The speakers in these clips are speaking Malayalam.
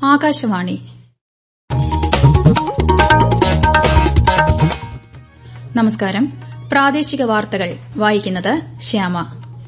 ആകാശവാണി നമസ്കാരം പ്രാദേശിക വാർത്തകൾ വായിക്കുന്നത് ശ്യാമ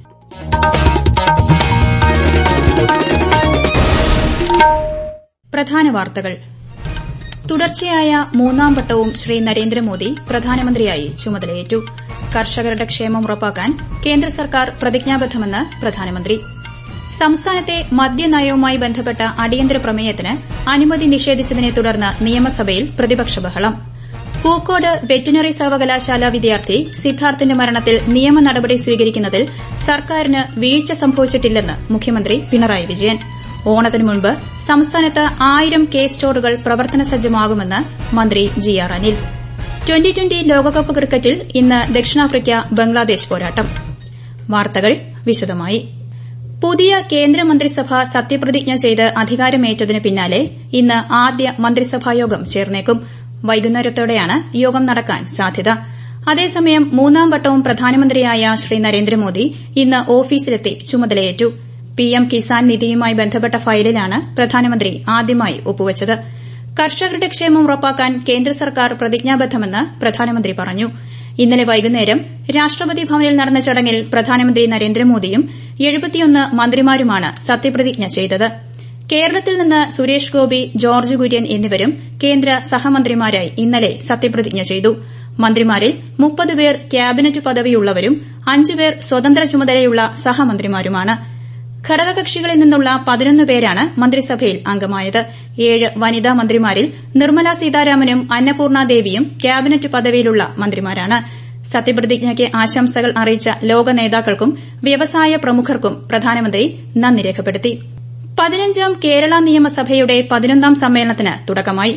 പ്രധാന വാർത്തകൾ തുടർച്ചയായ മൂന്നാം വട്ടവും ശ്രീ നരേന്ദ്രമോദി പ്രധാനമന്ത്രിയായി ചുമതലയേറ്റു കർഷകരുടെ ക്ഷേമം ഉറപ്പാക്കാൻ കേന്ദ്ര സർക്കാർ പ്രതിജ്ഞാബദ്ധമെന്ന് പ്രധാനമന്ത്രി സംസ്ഥാനത്തെ മദ്യനയവുമായി ബന്ധപ്പെട്ട അടിയന്തര പ്രമേയത്തിന് അനുമതി നിഷേധിച്ചതിനെ തുടർന്ന് നിയമസഭയിൽ പ്രതിപക്ഷ ബഹളം പൂക്കോട് വെറ്റിനറി സർവകലാശാല വിദ്യാർത്ഥി സിദ്ധാർത്ഥിന്റെ മരണത്തിൽ നിയമ നടപടി സ്വീകരിക്കുന്നതിൽ സർക്കാരിന് വീഴ്ച സംഭവിച്ചിട്ടില്ലെന്ന് മുഖ്യമന്ത്രി പിണറായി വിജയൻ ഓണത്തിനു മുൻപ് സംസ്ഥാനത്ത് ആയിരം കെ സ്റ്റോറുകൾ പ്രവർത്തന സജ്ജമാകുമെന്ന് മന്ത്രി G R Anil twenty twenty ലോകകപ്പ് ക്രിക്കറ്റിൽ ഇന്ന് ദക്ഷിണാഫ്രിക്ക ബംഗ്ലാദേശ് പോരാട്ടം വാർത്തകൾ വിശദമായി പുതിയ കേന്ദ്രമന്ത്രിസഭ സത്യപ്രതിജ്ഞ ചെയ്ത് അധികാരമേറ്റതിന് പിന്നാലെ ഇന്ന് ആദ്യ മന്ത്രിസഭായോഗം ചേർന്നേക്കും വൈകുന്നേരത്തോടെയാണ് യോഗം നടക്കാൻ സാധ്യത അതേസമയം മൂന്നാം വട്ടവും പ്രധാനമന്ത്രിയായ ശ്രീ നരേന്ദ്രമോദി ഇന്ന് ഓഫീസിലെത്തി ചുമതലയേറ്റു പിഎം കിസാൻ നിധിയുമായി ബന്ധപ്പെട്ട ഫയലിലാണ് പ്രധാനമന്ത്രി ആദ്യമായി ഒപ്പുവച്ചത് കർഷകരുടെ ക്ഷേമം ഉറപ്പാക്കാൻ കേന്ദ്ര സർക്കാർ പ്രതിജ്ഞാബദ്ധമെന്ന് പ്രധാനമന്ത്രി പറഞ്ഞു ഇന്നലെ വൈകുന്നേരം രാഷ്ട്രപതി ഭവനിൽ നടന്ന ചടങ്ങിൽ പ്രധാനമന്ത്രി നരേന്ദ്രമോദിയും മന്ത്രിമാരുമാണ് സത്യപ്രതിജ്ഞ ചെയ്തത് കേരളത്തിൽ നിന്ന് സുരേഷ് ഗോപി ജോർജ് കുര്യൻ എന്നിവരും കേന്ദ്ര സഹമന്ത്രിമാരായി ഇന്നലെ സത്യപ്രതിജ്ഞ ചെയ്തു മന്ത്രിമാരിൽ മുപ്പത് പേർ ക്യാബിനറ്റ് പദവിയുള്ളവരും അഞ്ചുപേർ സ്വതന്ത്ര ചുമതലയുള്ള സഹമന്ത്രിമാരുമാണ് ഘടകകക്ഷികളിൽ നിന്നുള്ള പതിനൊന്ന് പേരാണ് മന്ത്രിസഭയിൽ അംഗമായത് ഏഴ് വനിതാ മന്ത്രിമാരിൽ നിർമ്മല സീതാരാമനും അന്നപൂർണ ദേവിയും ക്യാബിനറ്റ് പദവിയിലുള്ള മന്ത്രിമാരാണ് സത്യപ്രതിജ്ഞയ്ക്ക് ആശംസകൾ അറിയിച്ച ലോക നേതാക്കൾക്കും വ്യവസായ പ്രമുഖർക്കും പ്രധാനമന്ത്രി നന്ദി രേഖപ്പെടുത്തി പതിനഞ്ചാം കേരള നിയമസഭയുടെ പതിനൊന്നാം സമ്മേളനത്തിന് തുടക്കമായി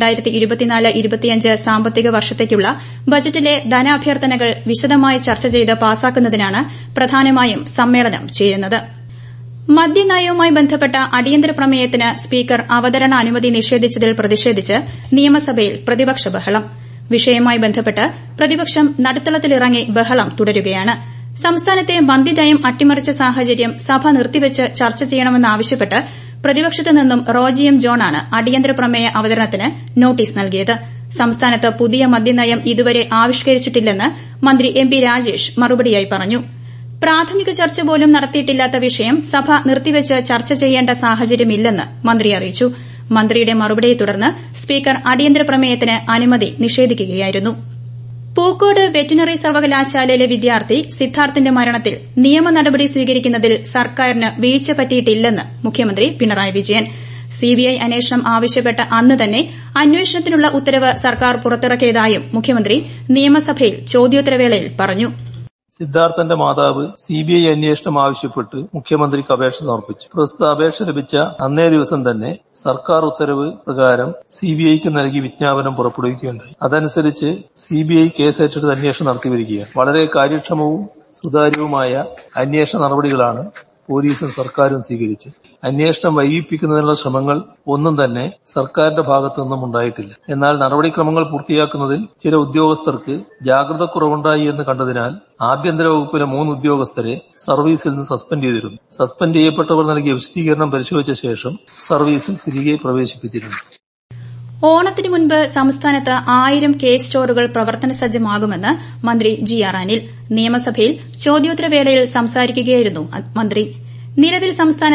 സാമ്പത്തിക വർഷത്തേക്കുള്ള ബജറ്റിലെ ധനാഭ്യർത്ഥനകൾ വിശദമായി ചർച്ച ചെയ്ത് പാസാക്കുന്നതിനാണ് പ്രധാനമായും സമ്മേളനം ചേരുന്നത് മദ്യനയവുമായി ബന്ധപ്പെട്ട അടിയന്തര പ്രമേയത്തിന് സ്പീക്കർ അവതരണ അനുമതി നിഷേധിച്ചതിൽ പ്രതിഷേധിച്ച് നിയമസഭയിൽ പ്രതിപക്ഷ ബഹളം വിഷയവുമായി ബന്ധപ്പെട്ട് പ്രതിപക്ഷം നടുത്തളത്തിലിറങ്ങി ബഹളം തുടരുകയാണ് സംസ്ഥാനത്തെ മദ്യനയം അട്ടിമറിച്ച സാഹചര്യം സഭ നിർത്തിവച്ച് ചർച്ച ചെയ്യണമെന്നാവശ്യപ്പെട്ട് പ്രതിപക്ഷത്തു നിന്നും റോജി എം ജോണാണ് അടിയന്തര പ്രമേയ അവതരണത്തിന് നോട്ടീസ് നൽകിയത് സംസ്ഥാനത്ത് പുതിയ മദ്യനയം ഇതുവരെ ആവിഷ്കരിച്ചിട്ടില്ലെന്ന് മന്ത്രി എം പി രാജേഷ് മറുപടിയായി പറഞ്ഞു പ്രാഥമിക ചർച്ച പോലും നടത്തിയിട്ടില്ലാത്ത വിഷയം സഭ നിർത്തിവച്ച് ചർച്ച ചെയ്യേണ്ട സാഹചര്യമില്ലെന്ന് മന്ത്രി അറിയിച്ചു മന്ത്രിയുടെ മറുപടിയെ തുടർന്ന് സ്പീക്കർ അടിയന്തര പ്രമേയത്തിന് അനുമതി നിഷേധിക്കുകയായിരുന്നു പൂക്കോട് വെറ്റിനറി സർവകലാശാലയിലെ വിദ്യാർത്ഥി സിദ്ധാർത്ഥിന്റെ മരണത്തിൽ നിയമ നടപടി സ്വീകരിക്കുന്നതിൽ സർക്കാരിന് വീഴ്ച പറ്റിയിട്ടില്ലെന്ന് മുഖ്യമന്ത്രി പിണറായി വിജയൻ സിബിഐ അന്വേഷണം ആവശ്യപ്പെട്ട അന്ന് തന്നെ അന്വേഷണത്തിനുള്ള ഉത്തരവ് സർക്കാർ പുറത്തിറക്കിയതായും മുഖ്യമന്ത്രി നിയമസഭയിൽ ചോദ്യോത്തരവേളയിൽ പറഞ്ഞു സിദ്ധാർത്ഥന്റെ മാതാവ് സിബിഐ അന്വേഷണം ആവശ്യപ്പെട്ട് മുഖ്യമന്ത്രിക്ക് അപേക്ഷ സമർപ്പിച്ചു പ്രസ്തുത അപേക്ഷ ലഭിച്ച അന്നേ ദിവസം തന്നെ സർക്കാർ ഉത്തരവ് പ്രകാരം സിബിഐക്ക് നൽകി വിജ്ഞാപനം പുറപ്പെടുവിക്കുകയുണ്ടായി അതനുസരിച്ച് സിബിഐ കേസേറ്റെടുത്ത് അന്വേഷണം നടത്തിവരികയാണ് വളരെ കാര്യക്ഷമവും സുതാര്യവുമായ അന്വേഷണ നടപടികളാണ് പോലീസും സർക്കാരും സ്വീകരിച്ചത് അന്വേഷണം വൈകിപ്പിക്കുന്നതിനുള്ള ശ്രമങ്ങൾ ഒന്നും തന്നെ സർക്കാരിന്റെ ഭാഗത്തു നിന്നും ഉണ്ടായിട്ടില്ല എന്നാൽ നടപടിക്രമങ്ങൾ പൂർത്തിയാക്കുന്നതിൽ ചില ഉദ്യോഗസ്ഥർക്ക് ജാഗ്രത കുറവുണ്ടായി എന്ന് കണ്ടതിനാൽ ആഭ്യന്തര വകുപ്പിലെ മൂന്ന് ഉദ്യോഗസ്ഥരെ സർവീസിൽ നിന്ന് സസ്പെൻഡ് ചെയ്തിരുന്നു സസ്പെൻഡ് ചെയ്യപ്പെട്ടവർ നൽകിയ വിശദീകരണം പരിശോധിച്ച ശേഷം സർവീസിൽ തിരികെ പ്രവേശിപ്പിച്ചിരുന്നു ഓണത്തിനു മുൻപ് സംസ്ഥാനത്ത് ആയിരം കെ സ്റ്റോറുകൾ പ്രവർത്തന സജ്ജമാകുമെന്ന് മന്ത്രി ജി ആർ അനിൽ നിയമസഭയിൽ ചോദ്യോത്തരവേളയിൽ സംസാരിക്കുകയായിരുന്നു മന്ത്രി നിലവിൽ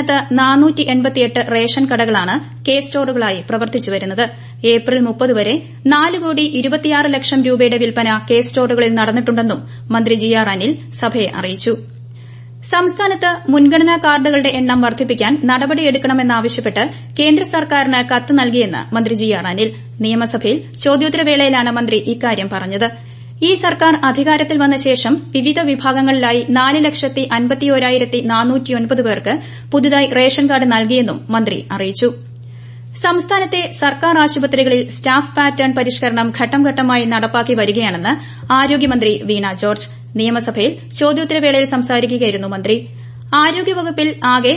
സംസ്ഥാനത്ത് റേഷൻ കടകളാണ് കെ സ്റ്റോറുകളായി പ്രവർത്തിച്ചുവരുന്നത് ഏപ്രിൽ മുപ്പത് വരെ നാല് കോടി ഇരുപത്തിയാറ് ലക്ഷം രൂപയുടെ വിൽപ്പന കെ സ്റ്റോറുകളിൽ നടന്നിട്ടുണ്ടെന്നും മന്ത്രി ജി ആർ അനിൽ സഭയെ അറിയിച്ചു സംസ്ഥാനത്ത് മുൻഗണനാ കാർഡുകളുടെ എണ്ണം വർദ്ധിപ്പിക്കാൻ നടപടിയെടുക്കണമെന്നാവശ്യപ്പെട്ട് കേന്ദ്ര സർക്കാരിന് കത്ത് നൽകിയെന്ന് മന്ത്രി ജി ആർ അനിൽ നിയമസഭയിൽ ചോദ്യോത്തരവേളയിലാണ് മന്ത്രി ഇക്കാര്യം പറഞ്ഞത് ഈ സർക്കാർ അധികാരത്തിൽ വന്ന ശേഷം വിവിധ വിഭാഗങ്ങളിലായി നാല് ലക്ഷത്തി അൻപത്തിയോരായിരത്തി നാനൂറ്റിയൊൻപത് പേർക്ക് പുതുതായി റേഷൻ കാർഡ് നൽകിയെന്നും മന്ത്രി അറിയിച്ചു സംസ്ഥാനത്തെ സർക്കാർ ആശുപത്രികളിൽ സ്റ്റാഫ് പാറ്റേൺ പരിഷ്കരണം ഘട്ടംഘട്ടമായി നടപ്പാക്കി വരികയാണെന്ന് ആരോഗ്യമന്ത്രി വീണ ജോർജ് നിയമസഭയിൽ ചോദ്യോത്തരവേളയിൽ സംസാരിക്കുകയായിരുന്നു മന്ത്രി ആരോഗ്യവകുപ്പിൽ ആകെ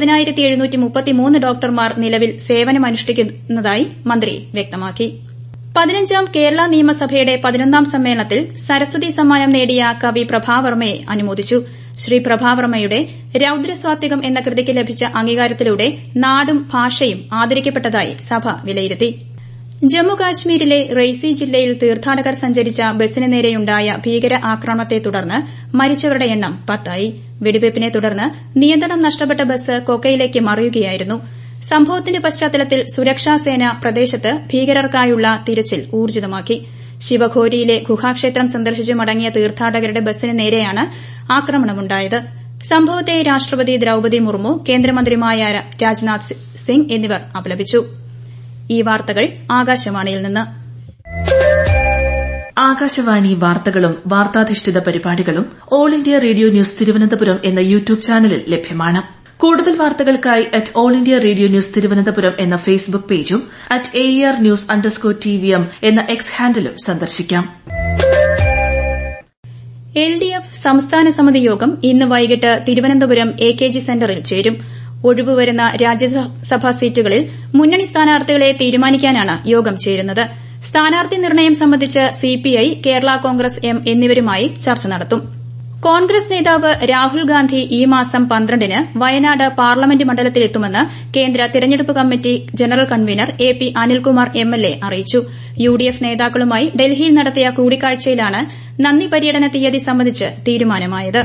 ഡോക്ടർമാർ നിലവിൽ സേവനമനുഷ്ഠിക്കുന്നതായി മന്ത്രി വ്യക്തമാക്കി പതിനഞ്ചാം കേരള നിയമസഭയുടെ പതിനൊന്നാം സമ്മേളനത്തിൽ സരസ്വതി സമ്മാനം നേടിയ കവി പ്രഭാവർമ്മയെ അനുമോദിച്ചു ശ്രീ പ്രഭാവർമ്മയുടെ രൌദ്രസ്വാത്വികം എന്ന കൃതിക്ക് ലഭിച്ച അംഗീകാരത്തിലൂടെ നാടും ഭാഷയും ആദരിക്കപ്പെട്ടതായി സഭ വിലയിരുത്തി ജമ്മുകാശ്മീരിലെ റെയ്സി ജില്ലയിൽ തീർത്ഥാടകർ സഞ്ചരിച്ച ബസിന് നേരെയുണ്ടായ ഭീകര ആക്രമണത്തെ തുടർന്ന് മരിച്ചവരുടെ എണ്ണം പത്തായി വെടിവയ്പ്പിനെ തുടർന്ന് നിയന്ത്രണം നഷ്ടപ്പെട്ട ബസ് കൊക്കയിലേക്ക് മറിയുകയായിരുന്നു സംഭവത്തിന്റെ പശ്ചാത്തലത്തിൽ സുരക്ഷാസേന പ്രദേശത്ത് ഭീകരർക്കായുള്ള തിരച്ചിൽ ഊർജിതമാക്കി ശിവഘോരിയിലെ ഗുഹാക്ഷേത്രം സന്ദർശിച്ച് മടങ്ങിയ തീർത്ഥാടകരുടെ ബസിന് നേരെയാണ് ആക്രമണമുണ്ടായത് സംഭവത്തെ രാഷ്ട്രപതി ദ്രൌപതി മുർമു കേന്ദ്രമന്ത്രിമാരായ രാജ്നാഥ് സിംഗ് എന്നിവർ അപലപിച്ചു ഈ വാർത്തകൾ ആകാശവാണിയിൽ നിന്ന് ആകാശവാണി വാർത്തകളും വാർത്താധിഷ്ഠിത പരിപാടികളും all India radio news Thiruvananthapuram എന്ന യൂട്യൂബ് ചാനലിൽ ലഭ്യമാണ് കൂടുതൽ വാർത്തകൾക്കായി at all India radio news Thiruvananthapuram എന്ന ഫേസ്ബുക്ക് പേജും at A R news underscore T V M എന്ന എക്സ് ഹാൻഡിലും സന്ദർശിക്കാം എൽ ഡി എഫ് സംസ്ഥാന സമിതി യോഗം ഇന്ന് വൈകിട്ട് തിരുവനന്തപുരം എ കെ ജി സെന്ററിൽ ചേരും ഒഴിവുവരുന്ന രാജ്യസഭാ സീറ്റുകളിൽ മുന്നണി സ്ഥാനാർത്ഥികളെ തീരുമാനിക്കാനാണ് യോഗം ചേരുന്നത് സ്ഥാനാർത്ഥി നിർണയം സംബന്ധിച്ച് സിപിഐ കേരള കോൺഗ്രസ് എം എന്നിവരുമായി ചർച്ച നടത്തും കോൺഗ്രസ് നേതാവ് രാഹുൽ ഗാന്ധി ഈ മാസം പന്ത്രണ്ടിന് വയനാട് പാർലമെന്റ് മണ്ഡലത്തിലെത്തുമെന്ന് കേന്ദ്ര തെരഞ്ഞെടുപ്പ് committee general convener A P Anilkumar M L A അറിയിച്ചു യു ഡി എഫ് നേതാക്കളുമായി ഡൽഹിയിൽ നടത്തിയ കൂടിക്കാഴ്ചയിലാണ് നന്ദി പര്യടന തീയതി സംബന്ധിച്ച് തീരുമാനമായത്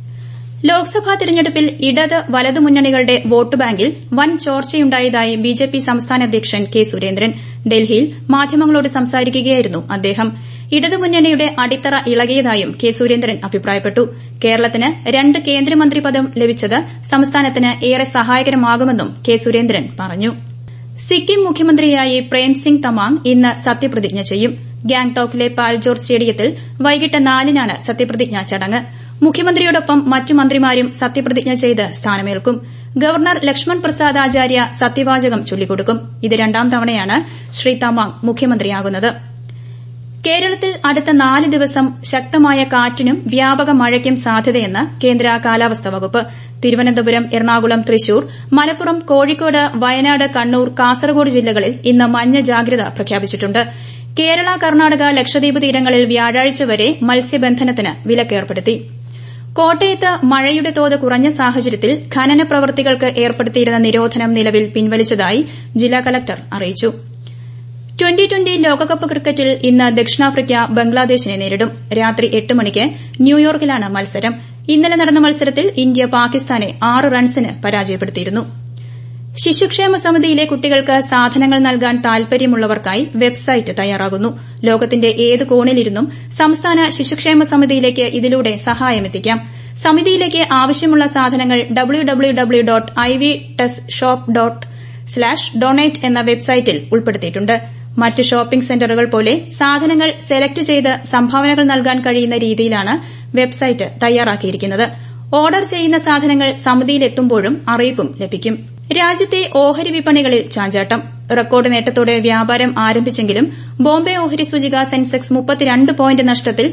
ലോക്സഭാ തെരഞ്ഞെടുപ്പിൽ ഇടത് വലതു മുന്നണികളുടെ വോട്ട് ബാങ്കിൽ വൻ ചോർച്ചയുണ്ടായതായി ബിജെപി സംസ്ഥാന അധ്യക്ഷൻ കെ സുരേന്ദ്രൻ ഡൽഹിയിൽ മാധ്യമങ്ങളോട് സംസാരിക്കുകയായിരുന്നു അദ്ദേഹം ഇടതുമുന്നണിയുടെ അടിത്തറ ഇളകിയതായും കെ സുരേന്ദ്രൻ അഭിപ്രായപ്പെട്ടു കേരളത്തിന് രണ്ട് കേന്ദ്രമന്ത്രി പദം ലഭിച്ചത് സംസ്ഥാനത്തിന് ഏറെ സഹായകരമാകുമെന്നും കെ സുരേന്ദ്രൻ പറഞ്ഞു സിക്കിം മുഖ്യമന്ത്രിയായി പ്രേംസിംഗ് തമാങ് ഇന്ന് സത്യപ്രതിജ്ഞ ചെയ്യും ഗാംഗ്ടോക്കിലെ പാൽജോർ സ്റ്റേഡിയത്തിൽ വൈകിട്ട് നാലിനാണ് സത്യപ്രതിജ്ഞാ ചടങ്ങ് മുഖ്യമന്ത്രിയോടൊപ്പം മറ്റു മന്ത്രിമാരും സത്യപ്രതിജ്ഞ ചെയ്ത് സ്ഥാനമേൽക്കും ഗവർണർ ലക്ഷ്മൺ പ്രസാദ് ആചാര്യ സത്യവാചകം ചൊല്ലിക്കൊടുക്കും ഇത് രണ്ടാം തവണയാണ് ശ്രീ തമാങ് മുഖ്യമന്ത്രിയാകുന്നത് കേരളത്തിൽ അടുത്ത നാല് ദിവസം ശക്തമായ കാറ്റിനും വ്യാപക മഴയ്ക്കും സാധ്യതയെന്ന് കേന്ദ്ര കാലാവസ്ഥാ വകുപ്പ് തിരുവനന്തപുരം എറണാകുളം തൃശൂർ മലപ്പുറം കോഴിക്കോട് വയനാട് കണ്ണൂർ കാസർഗോഡ് ജില്ലകളിൽ ഇന്ന് മഞ്ഞ ജാഗ്രത പ്രഖ്യാപിച്ചിട്ടുണ്ട് കേരള കർണാടക ലക്ഷദ്വീപ് തീരങ്ങളിൽ വ്യാഴാഴ്ച വരെ മത്സ്യബന്ധനത്തിന് വിലക്കേർപ്പെടുത്തി കോട്ടയത്ത് മഴയുടെ തോത് കുറഞ്ഞ സാഹചര്യത്തിൽ ഖനന പ്രവൃത്തികൾക്ക് ഏർപ്പെടുത്തിയിരുന്ന നിരോധനം നിലവിൽ പിൻവലിച്ചതായി ജില്ലാ കലക്ടർ അറിയിച്ചു ട്വന്റി ട്വന്റി ലോകകപ്പ് ക്രിക്കറ്റിൽ ഇന്ന് ദക്ഷിണാഫ്രിക്ക ബംഗ്ലാദേശിനെ നേരിടും രാത്രി എട്ട് മണിക്ക് ന്യൂയോർക്കിലാണ് മത്സരം ഇന്നലെ നടന്ന മത്സരത്തിൽ ഇന്ത്യ പാകിസ്ഥാനെ ആറ് റൺസിന് പരാജയപ്പെടുത്തിയിരുന്നു ശിശുക്ഷേമ സമിതിയിലെ കുട്ടികൾക്ക് സാധനങ്ങൾ നൽകാൻ താൽപര്യമുള്ളവർക്കായി വെബ്സൈറ്റ് തയ്യാറാകുന്നു ലോകത്തിന്റെ ഏത് കോണിലിരുന്നും സംസ്ഥാന ശിശുക്ഷേമ സമിതിയിലേക്ക് ഇതിലൂടെ സഹായമെത്തിക്കാം സമിതിയിലേക്ക് ആവശ്യമുള്ള സാധനങ്ങൾ W W W dot I V tes shop dot slash donate എന്ന വെബ്സൈറ്റിൽ ഉൾപ്പെടുത്തിയിട്ടുണ്ട് മറ്റ് ഷോപ്പിംഗ് സെന്ററുകൾ പോലെ സാധനങ്ങൾ സെലക്ട് ചെയ്ത് സംഭാവനകൾ നൽകാൻ കഴിയുന്ന രീതിയിലാണ് വെബ്സൈറ്റ് തയ്യാറാക്കിയിരിക്കുന്നത് ഓർഡർ ചെയ്യുന്ന സാധനങ്ങൾ സമിതിയിലെത്തുമ്പോഴും അറിയിപ്പും ലഭിക്കും രാജ്യത്തെ ഓഹരി വിപണികളിൽ ചാഞ്ചാട്ടം റെക്കോർഡ് നേട്ടത്തോടെ വ്യാപാരം ആരംഭിച്ചെങ്കിലും ബോംബെ ഓഹരി സൂചിക സെൻസെക്സ് മുപ്പത്തിരണ്ട് പോയിന്റ് നഷ്ടത്തിൽ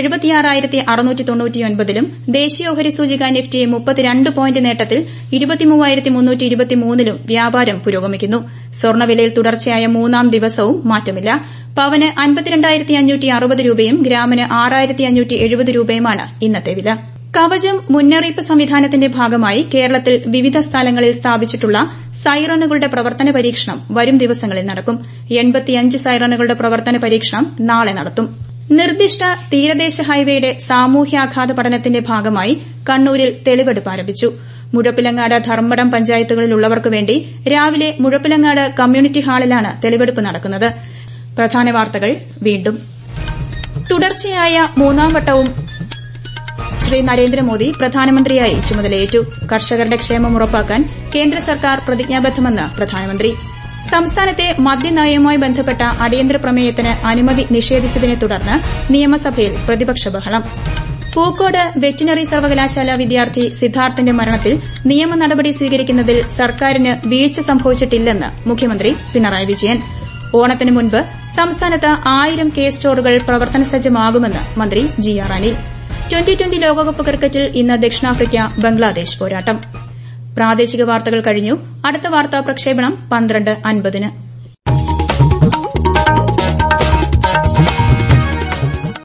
ലും ദേശീയ ഓഹരി സൂചിക നിഫ്റ്റി മുപ്പത്തിരണ്ട് പോയിന്റ് നേട്ടത്തിൽ ലും വ്യാപാരം പുരോഗമിക്കുന്നു സ്വർണ്ണവിലയിൽ തുടർച്ചയായ മൂന്നാം ദിവസവും മാറ്റമില്ല പവന് രൂപയും ഗ്രാമിന് രൂപയുമാണ് ഇന്നത്തെ വില കവചം മുന്നറിയിപ്പ് സംവിധാനത്തിന്റെ ഭാഗമായി കേരളത്തിൽ വിവിധ സ്ഥലങ്ങളിൽ സ്ഥാപിച്ചിട്ടുള്ള സൈറണുകളുടെ പ്രവർത്തന പരീക്ഷണം വരും ദിവസങ്ങളിൽ നടക്കും സൈറണുകളുടെ പ്രവർത്തന പരീക്ഷണം നാളെ നടത്തും നിർദ്ദിഷ്ട തീരദേശ ഹൈവേയുടെ സാമൂഹ്യാഘാത പഠനത്തിന്റെ ഭാഗമായി കണ്ണൂരിൽ തെളിവെടുപ്പ് ആരംഭിച്ചു മുഴപ്പിലങ്ങാട് ധർമ്മടം പഞ്ചായത്തുകളിലുള്ളവർക്കു വേണ്ടി രാവിലെ മുഴപ്പിലങ്ങാട് കമ്മ്യൂണിറ്റി ഹാളിലാണ് തെളിവെടുപ്പ് നടക്കുന്നത് പ്രധാന വാർത്തകൾ വീണ്ടും തുടർച്ചയായ മൂന്നാം വട്ടവും ശ്രീ നരേന്ദ്രമോദി പ്രധാനമന്ത്രിയായി ചുമതലയേറ്റു കർഷകരുടെ ക്ഷേമം ഉറപ്പാക്കാൻ കേന്ദ്ര സർക്കാർ പ്രതിജ്ഞാബദ്ധമെന്ന് പ്രധാനമന്ത്രി സംസ്ഥാനത്തെ മദ്യനയവുമായി ബന്ധപ്പെട്ട അടിയന്തര പ്രമേയത്തിന് അനുമതി നിഷേധിച്ചതിനെ തുടർന്ന് നിയമസഭയിൽ പ്രതിപക്ഷ ബഹളം പൂക്കോട് വെറ്റിനറി സർവകലാശാല വിദ്യാർത്ഥി സിദ്ധാർത്ഥിന്റെ മരണത്തിൽ നിയമ നടപടി സ്വീകരിക്കുന്നതിൽ സർക്കാരിന് വീഴ്ച സംഭവിച്ചിട്ടില്ലെന്ന് മുഖ്യമന്ത്രി പിണറായി വിജയൻ ഓണത്തിന് മുൻപ് സംസ്ഥാനത്ത് ആയിരം കെ സ്റ്റോറുകൾ പ്രവർത്തനസജ്ജമാകുമെന്ന് മന്ത്രി G R Anil twenty twenty ലോകകപ്പ് ക്രിക്കറ്റിൽ ഇന്ന് ദക്ഷിണാഫ്രിക്ക ബംഗ്ലാദേശ് പോരാട്ടം പ്രാദേശിക വാർത്തകൾ കഴിഞ്ഞു അടുത്ത വാർത്താ പ്രക്ഷേപണം പന്ത്രണ്ട് അൻപതിന്